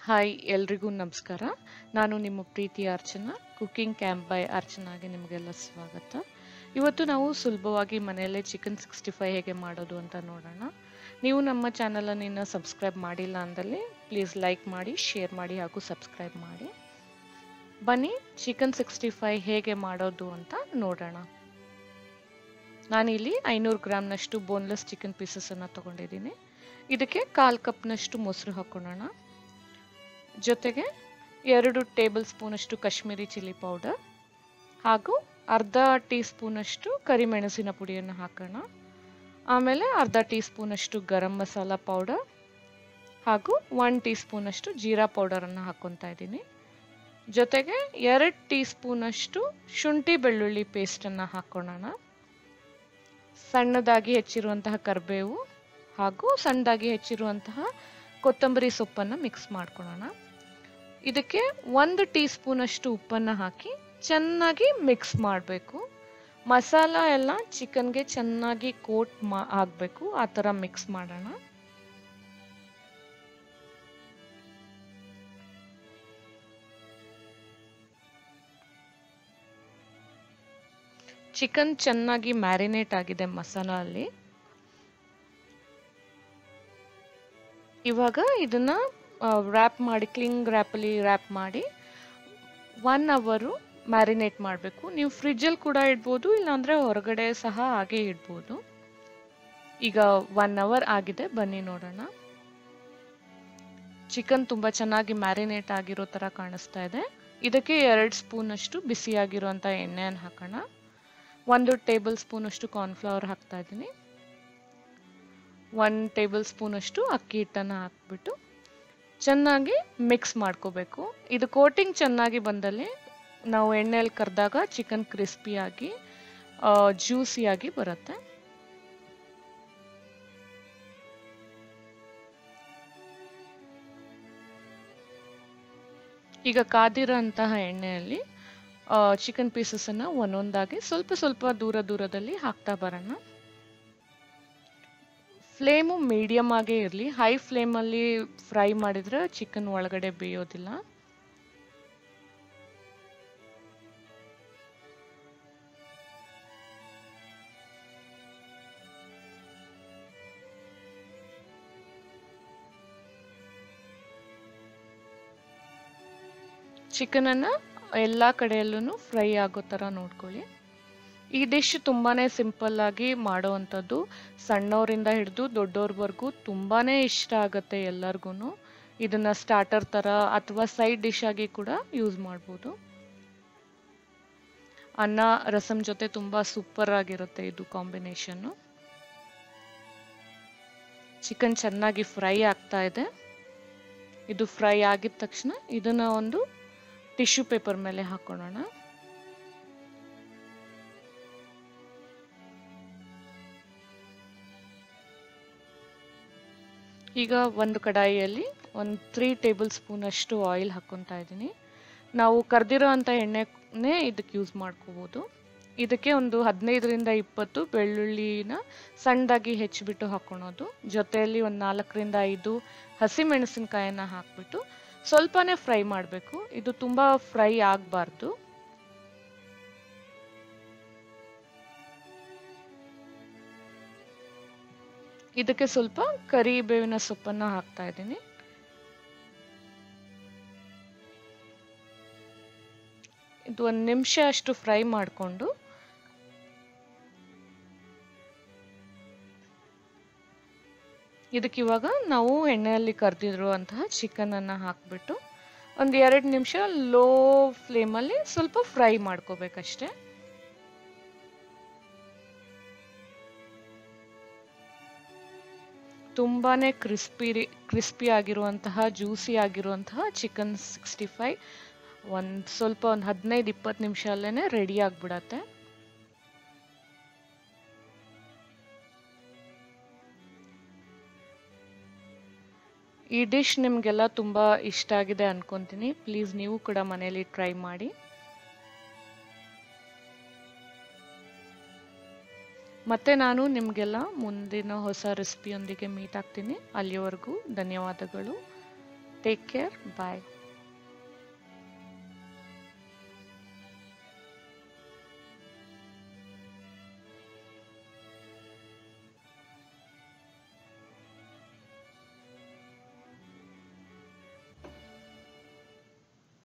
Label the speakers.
Speaker 1: hi ಎಲ್ರಿಗೂ ನಮಸ್ಕಾರ ನಾನು ನಿಮ್ಮ ಪ್ರೀತಿಯ ಅರ್ಚನಾ ಕುಕಿಂಗ್ ಕ್ಯಾಂಪ್ ಬೈ ಅರ್ಚನಾಗೆ ನಿಮಗೆಲ್ಲ ಸ್ವಾಗತ ಇವತ್ತು ನಾವು ಸುಲಭವಾಗಿ ಮನೆಯಲ್ಲೇ ಚಿಕನ್ ಸಿಕ್ಸ್ಟಿ ಫೈವ್ ಹೇಗೆ ಮಾಡೋದು ಅಂತ ನೋಡೋಣ ನೀವು ನಮ್ಮ ಚಾನಲನ್ನು ಇನ್ನೂ ಸಬ್ಸ್ಕ್ರೈಬ್ ಮಾಡಿಲ್ಲ ಅಂದಲ್ಲಿ ಪ್ಲೀಸ್ ಲೈಕ್ ಮಾಡಿ ಶೇರ್ ಮಾಡಿ ಹಾಗೂ ಸಬ್ಸ್ಕ್ರೈಬ್ ಮಾಡಿ ಬನ್ನಿ ಚಿಕನ್ ಸಿಕ್ಸ್ಟಿ ಫೈವ್ ಹೇಗೆ ಮಾಡೋದು ಅಂತ ನೋಡೋಣ ನಾನಿಲ್ಲಿ ಐನೂರು ಗ್ರಾಮ್ನಷ್ಟು ಬೋನ್ಲೆಸ್ ಚಿಕನ್ ಪೀಸಸನ್ನು ತೊಗೊಂಡಿದ್ದೀನಿ ಇದಕ್ಕೆ ಕಾಲು ಕಪ್ನಷ್ಟು ಮೊಸರು ಹಾಕೊಳ್ಳೋಣ ಜೊತೆಗೆ ಎರಡು ಟೇಬಲ್ ಸ್ಪೂನಷ್ಟು ಕಾಶ್ಮೀರಿ ಚಿಲ್ಲಿ ಪೌಡರ್ ಹಾಗೂ ಅರ್ಧ ಟೀ ಸ್ಪೂನಷ್ಟು ಕರಿಮೆಣಸಿನ ಪುಡಿಯನ್ನು ಹಾಕೋಣ ಆಮೇಲೆ ಅರ್ಧ ಟೀ ಸ್ಪೂನಷ್ಟು ಗರಂ ಮಸಾಲ ಪೌಡರ್ ಹಾಗೂ ಒನ್ ಟೀ ಸ್ಪೂನಷ್ಟು ಜೀರಾ ಪೌಡರನ್ನು ಹಾಕ್ಕೊತಾ ಇದ್ದೀನಿ ಜೊತೆಗೆ ಎರಡು ಟೀ ಸ್ಪೂನಷ್ಟು ಶುಂಠಿ ಬೆಳ್ಳುಳ್ಳಿ ಪೇಸ್ಟನ್ನು ಹಾಕ್ಕೊಳ್ಳೋಣ ಸಣ್ಣದಾಗಿ ಹೆಚ್ಚಿರುವಂತಹ ಕರಿಬೇವು ಹಾಗೂ ಸಣ್ಣದಾಗಿ ಹೆಚ್ಚಿರುವಂತಹ ಕೊತ್ತಂಬರಿ ಸೊಪ್ಪನ್ನು ಮಿಕ್ಸ್ ಮಾಡ್ಕೊಳ್ಳೋಣ ಇದಕ್ಕೆ ಒಂದು ಟೀ ಸ್ಪೂನಷ್ಟು ಉಪ್ಪನ್ನು ಹಾಕಿ ಚೆನ್ನಾಗಿ ಮಿಕ್ಸ್ ಮಾಡಬೇಕು ಮಸಾಲ ಎಲ್ಲ ಚಿಕನ್ಗೆ ಚೆನ್ನಾಗಿ ಕೋಟ್ ಮಾ ಆಗಬೇಕು ಆ ಥರ ಮಿಕ್ಸ್ ಮಾಡೋಣ ಚಿಕನ್ ಚೆನ್ನಾಗಿ ಮ್ಯಾರಿನೇಟ್ ಆಗಿದೆ ಮಸಾಲ ಅಲ್ಲಿ ಇವಾಗ ಇದನ್ನ ರ್ಯಾಪ್ ಮಾಡಿ ಕ್ಲಿಂಗ್ ರ್ಯಾಪಲ್ಲಿ ರ್ಯಾಪ್ ಮಾಡಿ ಒನ್ ಅವರು ಮ್ಯಾರಿನೇಟ್ ಮಾಡಬೇಕು ನೀವು ಫ್ರಿಜ್ಜಲ್ಲಿ ಕೂಡ ಇಡ್ಬೋದು ಇಲ್ಲಾಂದರೆ ಹೊರಗಡೆ ಸಹ ಹಾಗೆ ಇಡ್ಬೋದು ಈಗ ಒನ್ ಅವರ್ ಆಗಿದೆ ಬನ್ನಿ ನೋಡೋಣ ಚಿಕನ್ ತುಂಬ ಚೆನ್ನಾಗಿ ಮ್ಯಾರಿನೇಟ್ ಆಗಿರೋ ಥರ ಕಾಣಿಸ್ತಾ ಇದೆ ಇದಕ್ಕೆ ಎರಡು ಸ್ಪೂನಷ್ಟು ಬಿಸಿಯಾಗಿರುವಂಥ ಎಣ್ಣೆಯನ್ನು ಹಾಕೋಣ ಒಂದು ಟೇಬಲ್ ಸ್ಪೂನಷ್ಟು ಕಾರ್ನ್ಫ್ಲವರ್ ಹಾಕ್ತಾ ಇದ್ದೀನಿ ಒನ್ ಟೇಬಲ್ ಸ್ಪೂನಷ್ಟು ಅಕ್ಕಿ ಹಿಟ್ಟನ್ನು ಹಾಕ್ಬಿಟ್ಟು ಚೆನ್ನಾಗಿ ಮಿಕ್ಸ್ ಮಾಡ್ಕೋಬೇಕು ಇದು ಕೋಟಿಂಗ್ ಚೆನ್ನಾಗಿ ಬಂದಲ್ಲಿ ನಾವು ಎಣ್ಣೆಯಲ್ಲಿ ಕರೆದಾಗ ಚಿಕನ್ ಕ್ರಿಸ್ಪಿಯಾಗಿ ಜ್ಯೂಸಿಯಾಗಿ ಬರುತ್ತೆ ಈಗ ಕಾದಿರೋಂತಹ ಎಣ್ಣೆಯಲ್ಲಿ ಚಿಕನ್ ಪೀಸಸನ್ನು ಒಂದೊಂದಾಗಿ ಸ್ವಲ್ಪ ಸ್ವಲ್ಪ ದೂರ ದೂರದಲ್ಲಿ ಹಾಕ್ತಾ ಬರೋಣ ಫ್ಲೇಮು ಮೀಡಿಯಮ್ ಆಗೇ ಇರಲಿ ಹೈ ಫ್ಲೇಮಲ್ಲಿ ಫ್ರೈ ಮಾಡಿದರೆ ಚಿಕನ್ ಒಳಗಡೆ ಬೇಯೋದಿಲ್ಲ ಚಿಕನನ್ನು ಎಲ್ಲ ಕಡೆಯಲ್ಲೂ ಫ್ರೈ ಆಗೋ ಥರ ನೋಡ್ಕೊಳ್ಳಿ ಈ ಡಿಶ್ ತುಂಬಾ ಸಿಂಪಲ್ ಆಗಿ ಮಾಡೋವಂಥದ್ದು ಸಣ್ಣವರಿಂದ ಹಿಡಿದು ದೊಡ್ಡವ್ರವರೆಗೂ ತುಂಬಾ ಇಷ್ಟ ಆಗುತ್ತೆ ಎಲ್ಲರಿಗೂ ಇದನ್ನು ಸ್ಟಾರ್ಟರ್ ಥರ ಅಥವಾ ಸೈಡ್ ಡಿಶ್ ಆಗಿ ಕೂಡ ಯೂಸ್ ಮಾಡ್ಬೋದು ಅನ್ನ ರಸಂ ಜೊತೆ ತುಂಬ ಸೂಪರ್ ಆಗಿರುತ್ತೆ ಇದು ಕಾಂಬಿನೇಷನ್ನು ಚಿಕನ್ ಚೆನ್ನಾಗಿ ಫ್ರೈ ಆಗ್ತಾ ಇದೆ ಇದು ಫ್ರೈ ಆಗಿದ ತಕ್ಷಣ ಇದನ್ನ ಒಂದು ಟಿಶ್ಯೂ ಪೇಪರ್ ಮೇಲೆ ಹಾಕೊಳ್ಳೋಣ ಈಗ ಒಂದು ಕಡಾಯಿಯಲ್ಲಿ ಒಂದು ತ್ರೀ ಟೇಬಲ್ ಸ್ಪೂನ್ ಅಷ್ಟು ಆಯಿಲ್ ಹಾಕ್ಕೊತಾ ಇದ್ದೀನಿ ನಾವು ಕರೆದಿರೋ ಅಂಥ ಎಣ್ಣೆನೇ ಇದಕ್ಕೆ ಯೂಸ್ ಮಾಡ್ಕೋಬೋದು ಇದಕ್ಕೆ ಒಂದು ಹದಿನೈದರಿಂದ ಇಪ್ಪತ್ತು ಬೆಳ್ಳುಳ್ಳಿನ ಸಣ್ಣದಾಗಿ ಹೆಚ್ಚಿಬಿಟ್ಟು ಹಾಕೊಳೋದು ಜೊತೆಯಲ್ಲಿ ಒಂದು ನಾಲ್ಕರಿಂದ ಐದು ಹಸಿ ಮೆಣಸಿನ್ಕಾಯನ್ನ ಹಾಕ್ಬಿಟ್ಟು ಸ್ವಲ್ಪನೇ ಫ್ರೈ ಮಾಡಬೇಕು ಇದು ತುಂಬ ಫ್ರೈ ಆಗಬಾರ್ದು ಇದಕ್ಕೆ ಸ್ವಲ್ಪ ಕರಿಬೇವಿನ ಸೊಪ್ಪನ್ನು ಹಾಕ್ತಾ ಇದ್ದೀನಿ ಇದು ಒಂದು ನಿಮಿಷ ಅಷ್ಟು ಫ್ರೈ ಮಾಡಿಕೊಂಡು ಇದಕ್ಕೆ ಇವಾಗ ನಾವು ಎಣ್ಣೆಯಲ್ಲಿ ಕರೆದಿರುವಂತಹ ಚಿಕನನ್ನು ಹಾಕ್ಬಿಟ್ಟು ಒಂದು ಎರಡು ನಿಮಿಷ ಲೋ ಫ್ಲೇಮಲ್ಲಿ ಸ್ವಲ್ಪ ಫ್ರೈ ಮಾಡ್ಕೋಬೇಕಷ್ಟೆ ತುಂಬಾ ಕ್ರಿಸ್ಪಿ ಕ್ರಿಸ್ಪಿ ಆಗಿರುವಂತಹ ಜ್ಯೂಸಿ ಆಗಿರುವಂತಹ ಚಿಕನ್ ಸಿಕ್ಸ್ಟಿ ಫೈವ್ ಒಂದು ಸ್ವಲ್ಪ ಒಂದು ಹದಿನೈದು ಇಪ್ಪತ್ತು ನಿಮಿಷ ಅಲ್ಲೇ ರೆಡಿ ಆಗಿಬಿಡತ್ತೆ ಈ ಡಿಶ್ ನಿಮಗೆಲ್ಲ ತುಂಬ ಇಷ್ಟ ಆಗಿದೆ ಅನ್ಕೊತೀನಿ ಪ್ಲೀಸ್ ನೀವು ಕೂಡ ಮನೇಲಿ ಟ್ರೈ ಮಾಡಿ ಮತ್ತೆ ನಾನು ನಿಮಗೆಲ್ಲ ಮುಂದಿನ ಹೊಸ ರೆಸಿಪಿಯೊಂದಿಗೆ ಮೀಟ್ ಆಗ್ತೀನಿ ಅಲ್ಲಿಯವರೆಗೂ ಧನ್ಯವಾದಗಳು ಟೇಕ್ ಕೇರ್ ಬಾಯ್